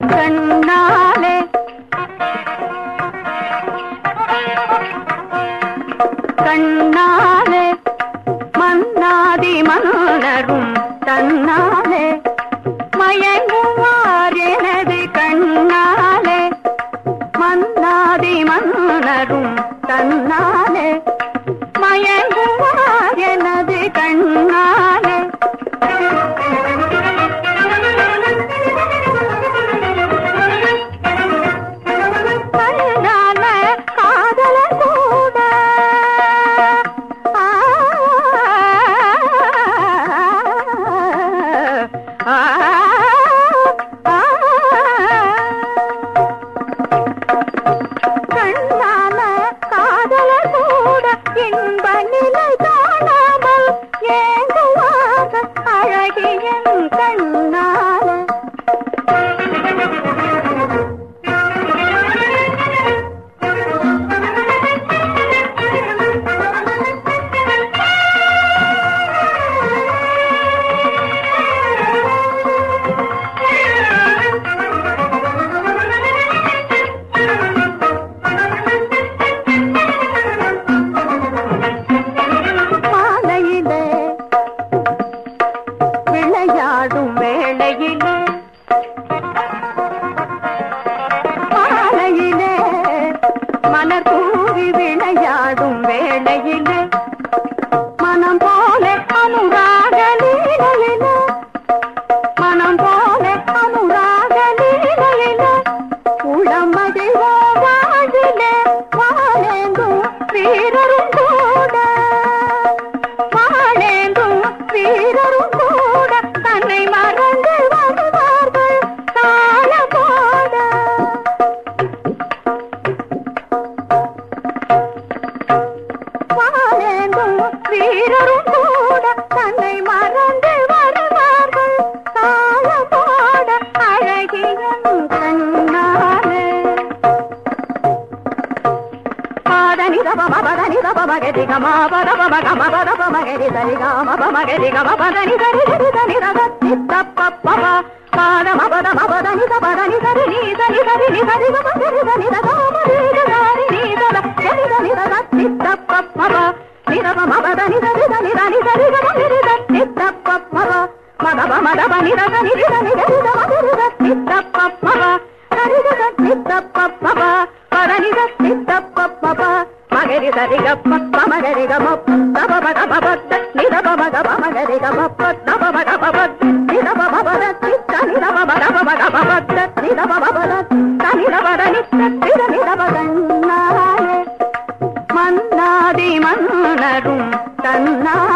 கண்ணாலே கண்ணாலே மன்னாதி மன்னரும் தன்னாலே மயங்குவார் எனது கண்ணாலே மன்னாதி மன்னரும் தன்னாலே மயங்குவார் எனது கண்ணாலே கண்ணால காதல கூட ஆ, ஆ, ஆ, கண்ணால காதல கூட இன்ப நிலை காணாமல் ஏங்குவாக அழகியன் கண்ணால மாலையிலே விளையாடும் வேளையிலே மாலையிலே மலர் தூவி விளையாடும் வேளையிலே மனம் போல அனுராக லீலையிலே மனம் போல அனுராக லீலையிலே உளமதிவோ வாழிலே வாழேந்தும் வீரரும் கூட வாழேந்தும் வீரரும் கூட தன்னை மறந்து வருவார்கள் தாழ போட வாழேந்தும் வீரரும் கூட தன்னை மறந்து வருவார்கள் தாழ போட அழகியன் கண்ணாலே பாதனி தப மபதனி தப மகரி கம பத பம கம பத பமகரி தரி கம பமகரி கம பதனி தரி தரி தனி ரகத்தி தப்ப பப பாத மபத மபதனி தபதனி தரி நீ தனி தரி நீ தரி கம கரி தனி ரகாம ரீ தாரி நீ தல கரி தனி ரகத்தி தப்ப பப நிரப மபதனி தரி தனி தனி தரி கம கரி தத்தி தப்ப பப மதப மதப நிரக நிரி தனி கரி தம கரி தத்தி தப்ப பப கரி தத்தி தப்ப பப பதனி தத்தி தப்ப பப மகரி சரி கப்ப மகரி கம தப மக பபத்த நிரப மக மகரி கம தப மக பபத்த நிரப மபத சித்த நிரப மக மக பபத்த நிரப மபத தனிரபத நித்த திர நிரப கண்ணாலே மன்னாதி மன்னரும் தன்னா